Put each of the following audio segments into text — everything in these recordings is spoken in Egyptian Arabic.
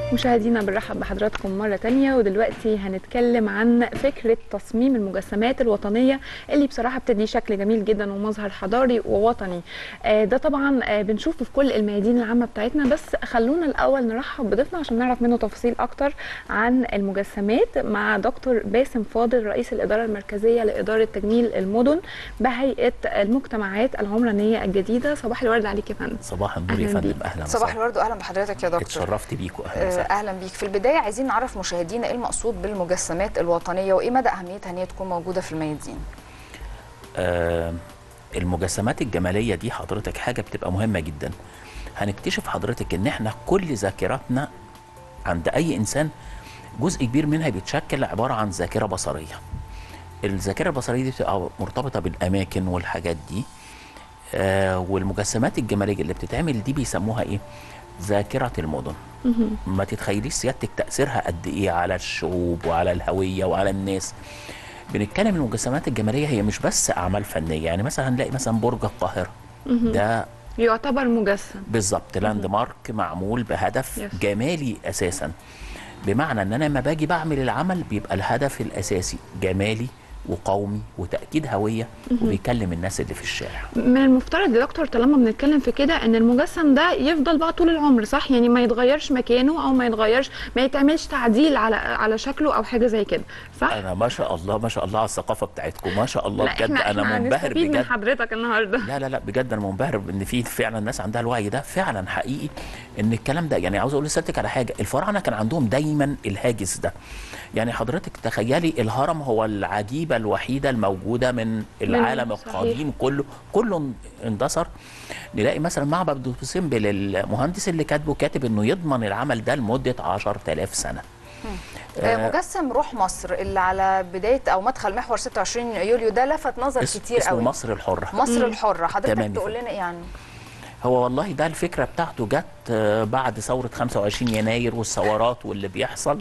مشاهدينا بنرحب بحضراتكم مرة تانية ودلوقتي هنتكلم عن فكرة تصميم المجسمات الوطنية اللي بصراحة بتدي شكل جميل جدا ومظهر حضاري ووطني آه، ده طبعا آه، بنشوفه في كل الميادين العامة بتاعتنا بس خلونا الأول نرحب بضيفنا عشان نعرف منه تفاصيل أكتر عن المجسمات مع دكتور باسم فاضل رئيس الإدارة المركزية لإدارة تجميل المدن بهيئة المجتمعات العمرانية الجديدة صباح الورد عليك يا فندم صباح النور يا أهلاً فندم بيك. اهلا صباح وسهلا. الورد واهلا بحضرتك يا دكتور اتشرفت بيكم اهلا آه، وسهلا اهلا بيك في البدايه عايزين نعرف مشاهدينا ايه المقصود بالمجسمات الوطنيه وايه مدى اهميتها ان هي تكون موجوده في الميادين آه المجسمات الجماليه دي حضرتك حاجه بتبقى مهمه جدا هنكتشف حضرتك ان احنا كل ذاكرتنا عند اي انسان جزء كبير منها بيتشكل عباره عن ذاكره بصريه الذاكره البصريه دي بتبقى مرتبطه بالاماكن والحاجات دي آه والمجسمات الجماليه اللي بتتعمل دي بيسموها ايه ذاكره المدن ما تتخيليش سيادتك تاثيرها قد ايه على الشعوب وعلى الهويه وعلى الناس بنتكلم المجسمات الجماليه هي مش بس اعمال فنيه يعني مثلا هنلاقي مثلا برج القاهره ده يعتبر مجسم بالظبط لاند مارك معمول بهدف يس. جمالي اساسا بمعنى ان انا لما باجي بعمل العمل بيبقى الهدف الاساسي جمالي وقومي وتاكيد هويه وبيكلم الناس اللي في الشارع من المفترض يا دكتور طالما بنتكلم في كده ان المجسم ده يفضل بقى طول العمر صح يعني ما يتغيرش مكانه او ما يتغيرش ما يتعملش تعديل على على شكله او حاجه زي كده صح انا ما شاء الله ما شاء الله على الثقافه بتاعتكم ما شاء الله لا بجد احنا انا احنا منبهر هنستفيد من بجد حضرتك النهارده لا لا لا بجد انا منبهر ان في فعلا ناس عندها الوعي ده فعلا حقيقي ان الكلام ده يعني عاوز اقول لسيادتك على حاجه الفراعنه كان عندهم دايما الهاجس ده يعني حضرتك تخيلي الهرم هو العجيبه الوحيده الموجوده من العالم صحيح. القديم كله كله اندثر نلاقي مثلا معبد دوسمبل المهندس اللي كاتبه كاتب انه يضمن العمل ده لمده 10000 سنه آه، مجسم روح مصر اللي على بدايه او مدخل محور 26 يوليو ده لفت نظر اس- كتير اسمه قوي مصر الحره مصر الحره حضرتك تمام يا تقول فندم. لنا ايه عنه هو والله ده الفكره بتاعته جت آه، بعد ثوره 25 يناير والثورات واللي بيحصل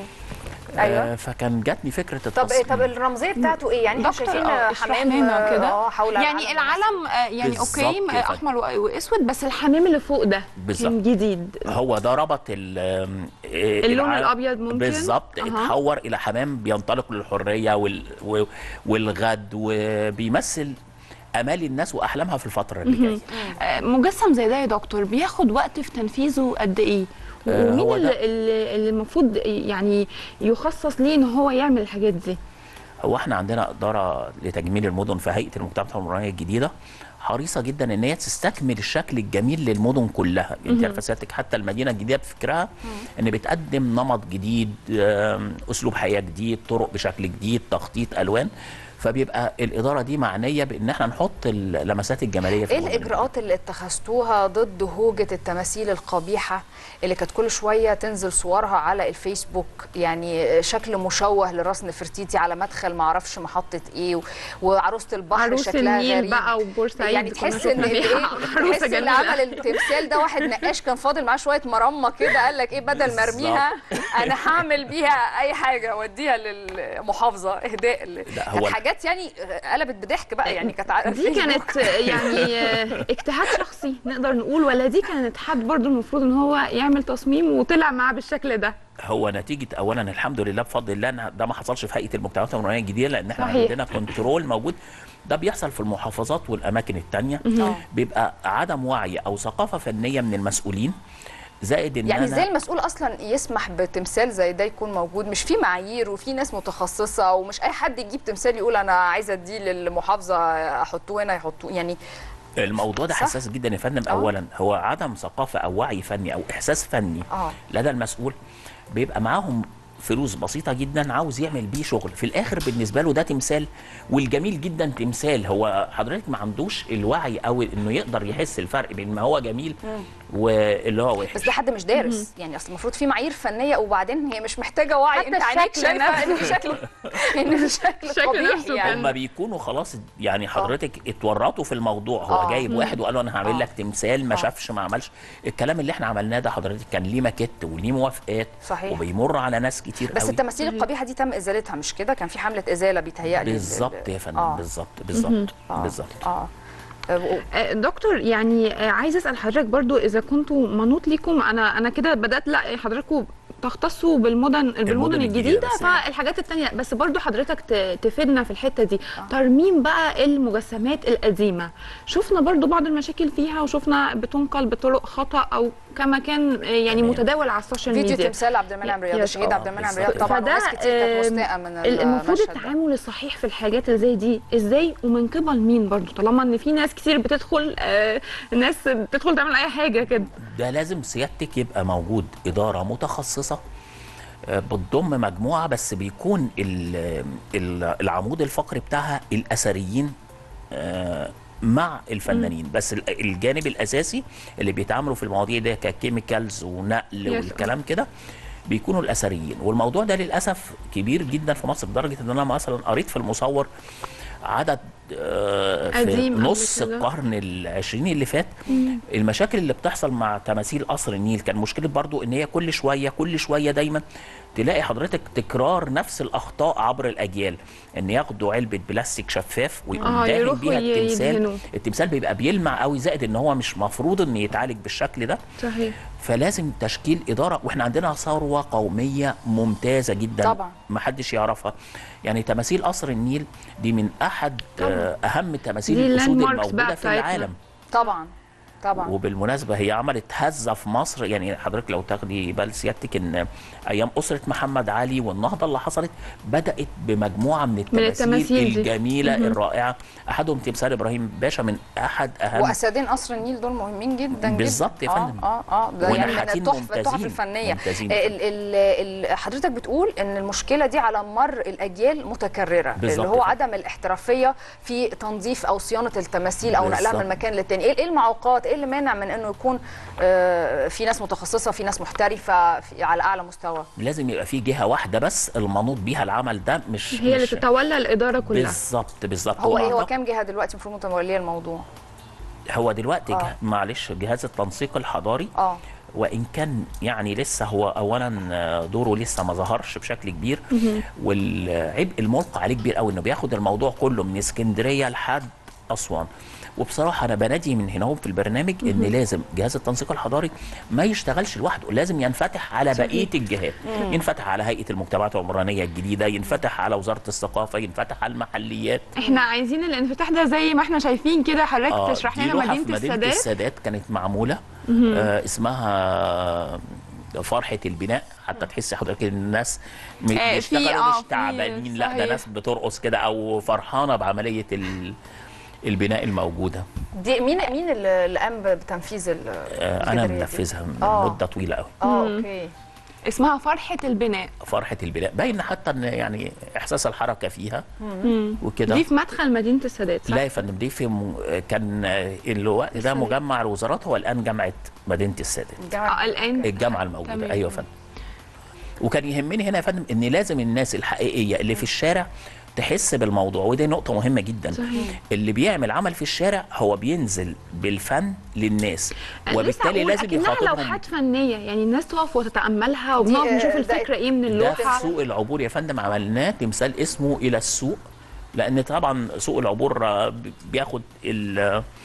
ايوه آه، فكان جاتني فكره طب التصميم طب الرمزيه بتاعته ايه يعني احنا دكتور شايفين آه، اشرح حمام لنا كده اه حول يعني العلم آه، يعني بالظبط اوكي كده. آه، احمر و- واسود بس الحمام اللي فوق ده بالظبط. كان جديد هو ده ربط ال آه، اللون الع- الأبيض ممكن؟ بالظبط أها. اتحور الى حمام بينطلق للحريه وال... و- والغد وبيمثل امال الناس واحلامها في الفتره اللي جايه آه، مجسم زي ده يا دكتور بياخد وقت في تنفيذه قد ايه آه، ومين هو اللي, ده- اللي اللي المفروض يعني يخصص ليه ان هو يعمل الحاجات دي هو احنا عندنا اداره لتجميل المدن في هيئه المجتمعات العمرانيه الجديده حريصه جدا ان هي تستكمل الشكل الجميل للمدن كلها انت عارفه سيادتك حتى المدينه الجديده بفكرها ان بتقدم نمط جديد آم، اسلوب حياه جديد طرق بشكل جديد تخطيط الوان فبيبقى الاداره دي معنيه بان احنا نحط اللمسات الجماليه في ايه المدن. الاجراءات اللي اتخذتوها ضد هوجه التماثيل القبيحه اللي كانت كل شويه تنزل صورها على الفيسبوك يعني شكل مشوه لراس نفرتيتي على مدخل ما اعرفش محطه ايه و- وعروسه البحر عروس شكلها النيل غريب بقى وبورسعيد يعني كنا تحس شفنا ان فيها ايه عروسة تحس اللي جميلة. عمل التمثال ده واحد نقاش كان فاضل معاه شويه مرمى كده قال لك ايه بدل ما ارميها انا هعمل بيها اي حاجه اوديها للمحافظه اهداء ل- لا، هو كانت ال- حاجات يعني قلبت بضحك بقى يعني كانت على دي الفيسبوك. كانت يعني آه، اجتهاد شخصي نقدر نقول ولا دي كانت حد برضو المفروض ان هو يعمل تصميم وطلع معاه بالشكل ده هو نتيجه اولا الحمد لله بفضل الله إن ده ما حصلش في هيئه المجتمعات العمرانيه الجديده لان احنا صحيح. عندنا كنترول موجود ده بيحصل في المحافظات والاماكن التانية آه. بيبقى عدم وعي او ثقافه فنيه من المسؤولين زائد ان يعني أنا ازاي المسؤول اصلا يسمح بتمثال زي ده يكون موجود مش في معايير وفي ناس متخصصه ومش اي حد يجيب تمثال يقول انا عايزه اديه للمحافظه احطوه هنا يحطوه يعني الموضوع ده صح. حساس جدا يا فندم آه. اولا هو عدم ثقافه او وعي فني او احساس فني اه لدى المسؤول بيبقى معاهم فلوس بسيطة جدا عاوز يعمل بيه شغل في الآخر بالنسبة له ده تمثال والجميل جدا تمثال هو حضرتك ما عندوش الوعي أو إنه يقدر يحس الفرق بين ما هو جميل واللي هو وحش بس ده حد مش دارس يعني اصل المفروض في معايير فنيه وبعدين هي مش محتاجه وعي حتى انت عينيك الشكل شايفه ان نفسه. الشكل ان الشكل الشكل قبيح نفسه يعني كان- هما بيكونوا خلاص يعني حضرتك اتورطوا في الموضوع هو آه. جايب واحد وقال له انا هعمل آه. لك تمثال ما آه. شافش ما عملش الكلام اللي احنا عملناه ده حضرتك كان ليه ماكيت وليه موافقات صحيح. وبيمر على ناس كتير بس قوي التماثيل القبيحه دي تم ازالتها مش كده كان في حمله ازاله بيتهيألي بالظبط يا فندم آه. بالظبط بالظبط آه. بالظبط اه آه، آه، دكتور يعني آه، عايزه اسال حضرتك برضو اذا كنتوا منوط ليكم انا انا كده بدات لا حضراتكم تختصوا بالمدن بالمدن الجديدة الجديده بس. فالحاجات التانية بس برضو حضرتك ت- تفيدنا في الحته دي ترميم بقى المجسمات القديمه شفنا برضو بعض المشاكل فيها وشفنا بتنقل بطرق خطا او كما كان آه، يعني تمام. متداول على السوشيال فيديو ميديا تمثال عبد المنعم رياض يس، الشهيد آه، عبد المنعم بالظبط. رياض طبعا فده، وناس كتير كانت آم، مستاءه من المفروض المشهد ده. التعامل الصحيح في الحاجات اللي زي دي ازاي ومن قبل مين برضو طالما ان في ناس كتير بتدخل آه الناس بتدخل تعمل اي حاجه كده ده لازم سيادتك يبقى موجود إدارة متخصصة آه، بتضم مجموعة بس بيكون ال- ال- العمود الفقري بتاعها الأثريين آه، مع الفنانين بس ال- الجانب الأساسي اللي بيتعاملوا في المواضيع دي ككيميكالز ونقل يس. والكلام كده بيكونوا الأثريين والموضوع ده للأسف كبير جدا في مصر لدرجة إن أنا مثلا قريت في المصور عدد آه، في قديم قبل نص كده. القرن العشريني اللي فات المشاكل اللي بتحصل مع تماثيل قصر النيل كان مشكله برضو ان هي كل شويه كل شويه دايما تلاقي حضرتك تكرار نفس الاخطاء عبر الاجيال ان ياخدوا علبه بلاستيك شفاف ويقوم آه، داهن يروحوا بيها ي- التمثال يدهنوه. التمثال بيبقى بيلمع قوي زائد ان هو مش مفروض ان يتعالج بالشكل ده صحيح فلازم تشكيل اداره واحنا عندنا ثروه قوميه ممتازه جدا طبعا. ما حدش يعرفها يعني تماثيل قصر النيل دي من احد آه، اهم تماثيل دي الاسود landmarks الموجوده بقى في بتاعتنا. العالم طبعا طبعا وبالمناسبه هي عملت هزه في مصر يعني حضرتك لو تاخدي بال سيادتك ان ايام اسره محمد علي والنهضه اللي حصلت بدات بمجموعه من التماثيل, التماثيل دي. الجميله الرائعه احدهم تمثال ابراهيم باشا من احد اهم واسدين قصر النيل دول مهمين جدا بالظبط جدا يا فندم. اه اه اه ده يعني من ونحاتين التحف التحف ممتازين. الفنيه ممتازين. ال ال ال حضرتك بتقول ان المشكله دي على مر الاجيال متكرره بالظبط اللي هو كده. عدم الاحترافيه في تنظيف او صيانه التماثيل او نقلها من بالظبط. مكان للتاني ايه إيه المعوقات ايه اللي مانع من انه يكون آه، في ناس متخصصه في ناس محترفه في على اعلى مستوى لازم يبقى في جهه واحده بس المنوط بيها العمل ده مش هي اللي مش تتولى الاداره كلها بالظبط بالظبط هو ايه هو أعتقد- كام جهه دلوقتي المفروض متوليه الموضوع هو دلوقتي آه. جه... معلش جهاز التنسيق الحضاري اه وان كان يعني لسه هو اولا دوره لسه ما ظهرش بشكل كبير والعبء الملقى عليه كبير قوي انه بياخد الموضوع كله من اسكندريه لحد اسوان وبصراحه انا بنادي من هنا في البرنامج ان لازم جهاز التنسيق الحضاري ما يشتغلش لوحده لازم ينفتح على بقيه الجهات ينفتح على هيئه المجتمعات العمرانيه الجديده ينفتح على وزاره الثقافه ينفتح على المحليات احنا عايزين الانفتاح ده زي ما احنا شايفين كده حضرتك آه، تشرح دي لنا لوحة مدينه في مدينة السادات السادات كانت معمولة آه اسمها فرحة البناء حتى تحسي حضرتك ان الناس م- آه، في- بيشتغلوا آه، مش في- تعبانين لا ده صحيح. ناس بترقص كده او فرحانة بعملية ال- البناء الموجودة دي مين مين اللي اللي قام بتنفيذ ال- آه انا الجدارية دي؟ منفذها من آه. مدة طويلة قوي اه اوكي اسمها فرحه البناء فرحة البناء باين حتى ان يعني احساس الحركة فيها وكده دي في مدخل مدينه السادات صح؟ لا يا فندم دي في م... كان الوقت ده السادات. مجمع الوزارات هو الان جامعة مدينة السادات اه الجامعة الان الجامعه الموجوده تمام. ايوه يا فندم وكان يهمني هنا يا فندم ان لازم الناس الحقيقيه اللي في الشارع تحس بالموضوع ودي نقطه مهمه جدا صحيح. اللي بيعمل عمل في الشارع هو بينزل بالفن للناس وبالتالي لازم لازم يخاطبهم لوحات فنيه يعني الناس تقف وتتاملها دي، وبنقف آه، نشوف ده- الفكره ايه من ده اللوحه في سوق العبور يا فندم عملناه تمثال اسمه الى السوق لان طبعا سوق العبور آه، بياخد ال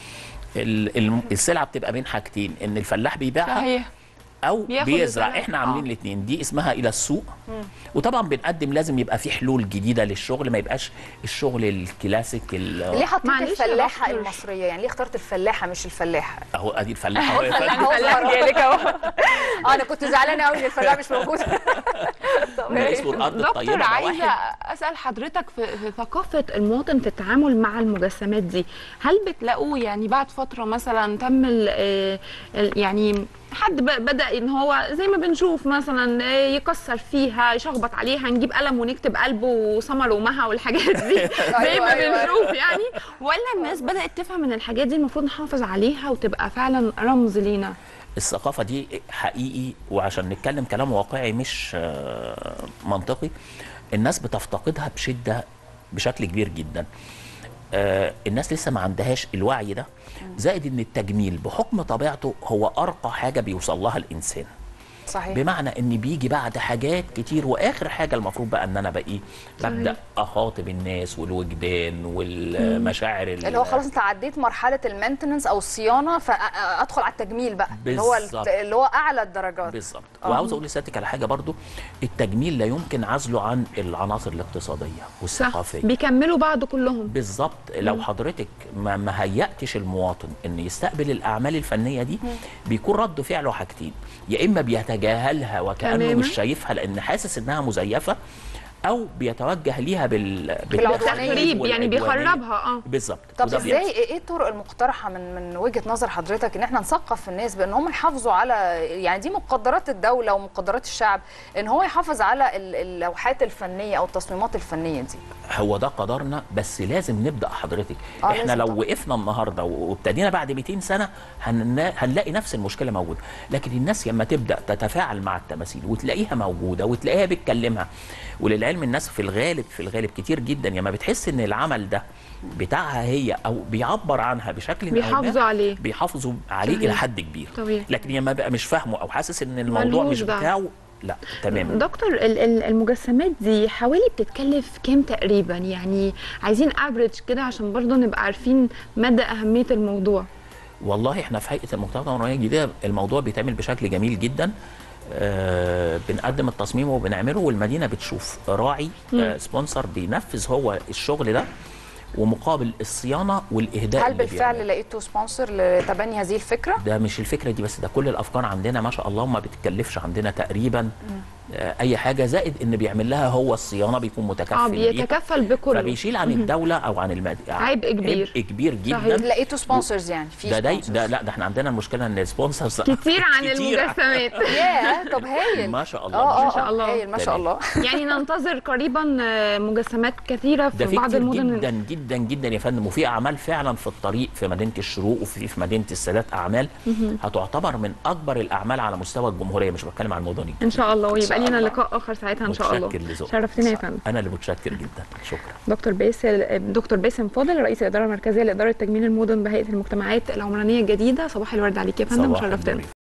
ال- ال- السلعه بتبقى بين حاجتين ان الفلاح بيبيعها صحيح او بياخد بيزرع الزرع. احنا عاملين آه. الاثنين دي اسمها الى السوق وطبعا بنقدم لازم يبقى في حلول جديده للشغل ما يبقاش الشغل الكلاسيك ال- ليه حطيت معلش يا الفلاحه دكتور. المصريه يعني ليه اخترت الفلاحه مش الفلاحه اهو ادي الفلاح أهو يا فندم. أهو الفلاح ظهر. جاي لك اهو اه انا كنت زعلانه قوي ان الفلاح مش موجود طب ده إيه؟ اسمه الارض الطيبه دكتور ده عايزه واحد اسال حضرتك في, في ثقافه المواطن في التعامل مع المجسمات دي هل بتلاقوا يعني بعد فتره مثلا تم ال- آه، ال- يعني حد ب- بدا ان هو زي ما بنشوف مثلا آه، يكسر فيها يشخبط عليها نجيب قلم ونكتب قلبه وسمر ومها والحاجات دي زي أيوة، ما أيوة. بنشوف يعني ولا الناس بدات تفهم ان الحاجات دي المفروض نحافظ عليها وتبقى فعلا رمز لينا الثقافه دي حقيقي وعشان نتكلم كلام واقعي مش آه، منطقي الناس بتفتقدها بشده بشكل كبير جدا آه، الناس لسه ما عندهاش الوعي ده زائد ان التجميل بحكم طبيعته هو ارقى حاجه بيوصل لها الانسان صحيح بمعنى ان بيجي بعد حاجات كتير واخر حاجه المفروض بقى ان انا بقى ايه ببدا اخاطب الناس والوجدان والمشاعر ال- اللي هو خلاص انت عديت مرحله المينتننس او الصيانه فادخل على التجميل بقى اللي هو بالظبط. اللي هو اعلى الدرجات بالظبط آه. وعاوز اقول لسيادتك على حاجه برضو التجميل لا يمكن عزله عن العناصر الاقتصاديه صح والثقافيه بيكملوا بعض كلهم بالظبط لو حضرتك ما ما هيأتش المواطن ان يستقبل الاعمال الفنيه دي بيكون رد فعله حاجتين يا اما بيتجاهلها وكانه تماماً. مش شايفها لان حاسس انها مزيفه او بيتوجه ليها بال بالعدوانية. تخريب يعني والعدوانية. بيخربها اه بالظبط طب وده ازاي بيحصل. ايه الطرق المقترحه من من وجهه نظر حضرتك ان احنا نثقف الناس بان هم يحافظوا على يعني دي مقدرات الدوله ومقدرات الشعب ان هو يحافظ على ال- اللوحات الفنيه او التصميمات الفنيه دي هو ده قدرنا بس لازم نبدا حضرتك آه، احنا لازم لو طبعاً. وقفنا النهارده وابتدينا بعد 200 سنه هن... هنلاقي نفس المشكله موجوده لكن الناس لما تبدا تتفاعل مع التماثيل وتلاقيها موجوده وتلاقيها بتكلمها وللعلم الناس في الغالب في الغالب كتير جدا لما بتحس ان العمل ده بتاعها هي او بيعبر عنها بشكل أو ما، بيحافظوا عليه بيحافظوا عليه صحيح. الى حد كبير طبيعي لكن لما بقى مش فاهمه او حاسس ان الموضوع ملهوش مش دعوة. بتاعه لا تماما دكتور ال- ال- المجسمات دي حوالي بتتكلف كام تقريبا يعني عايزين افريج كده عشان برضه نبقى عارفين مدى اهميه الموضوع والله احنا في هيئه المجتمعات العمرانيه الجديده الموضوع بيتعمل بشكل جميل جدا آه بنقدم التصميم وبنعمله والمدينه بتشوف راعي آه سبونسر بينفذ هو الشغل ده ومقابل الصيانه والاهداء هل اللي بالفعل بيعمله. لقيتوا سبونسر لتبني هذه الفكره ده مش الفكره دي بس ده كل الافكار عندنا ما شاء الله ما بتتكلفش عندنا تقريبا آه اي حاجه زائد ان بيعمل لها هو الصيانه بيكون متكفل اه بيها. بيتكفل بكله فبيشيل عن الدوله او عن المد... عبء كبير. عبء كبير جدا صحيح. لقيتوا سبونسرز يعني في ده ده sponsors. ده لا ده احنا عندنا المشكله ان السبونسرز كتير عن المجسمات ياه طب هايل ما شاء الله اه اه ما شاء الله. هايل ما شاء الله يعني ننتظر قريبا آه، مجسمات كثيره ده في في بعض كتير المدن جدا جدا جدا يا فندم وفي اعمال فعلا في الطريق في مدينه الشروق وفي في مدينه السادات اعمال هتعتبر من اكبر الاعمال على مستوى الجمهوريه مش بتكلم عن المدني ان شاء الله ويبقى شاء لنا الله. لقاء اخر ساعتها ان شاء الله متشكر لذوقك. شرفتنا يا فندم انا اللي متشكر جدا شكرا دكتور باسل دكتور باسم فاضل رئيس الاداره المركزيه لاداره تجميل المدن بهيئه المجتمعات العمرانيه الجديده صباح الورد عليك يا فندم صباح شرفتنا النور.